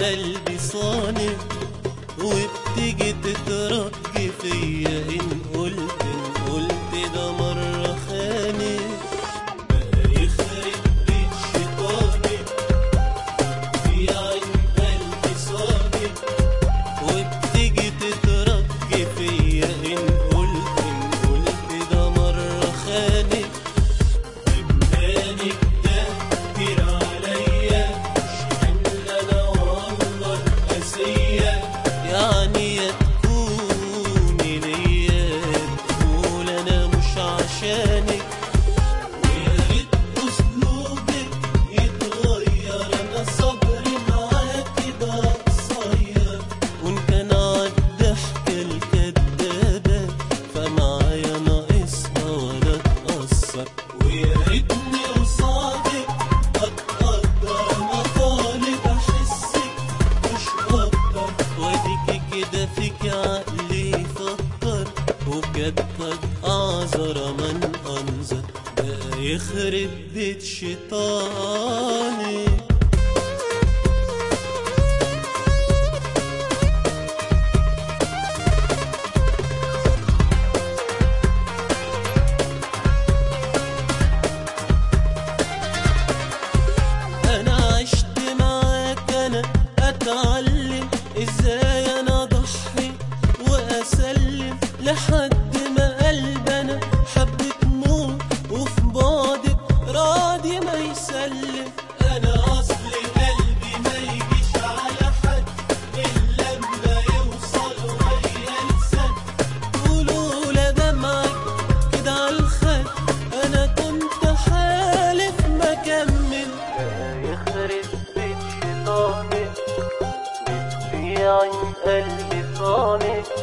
قلبي صانع وبتيجي تترج فيا إن قلت إن قلت ده مرة خانق بقى يخرب بيت شيطاني في عين قلبي صانع وبتيجي تترج فيا إن قلت إن قلت ده مرة خانق إمكانك ده كتير عليا مش حمل أنا والله القاسية يعني يا تكوني ليا يا تقول أنا مش عشانك ويا ريت أسلوبك يتغير أنا صبري معاكي بقى قصير وإن كان عالضحكة الكدابة فمعايا ناقصها ولا تأثر ويا ريتني قصادك أتقدر أنا طالب أحسك مش أكتر وأديكي كده فيك عقلي يفكر وبجدك أعذر من أنظر بقى يخرب بيت شيطاني انا عشت معاك انا اتعلم ازاي انا اضحي واسلم لحد ما قلبنا حب تموت وفي بعدك راضي ما يسلم انا اصلي قلبي ما يجيش على حد الا لما يوصل ويا لسان قولوا لا دمعك كده على الخد انا كنت حالف ما كمل يخرب بيت شيطاني بيت في عين قلبي صانع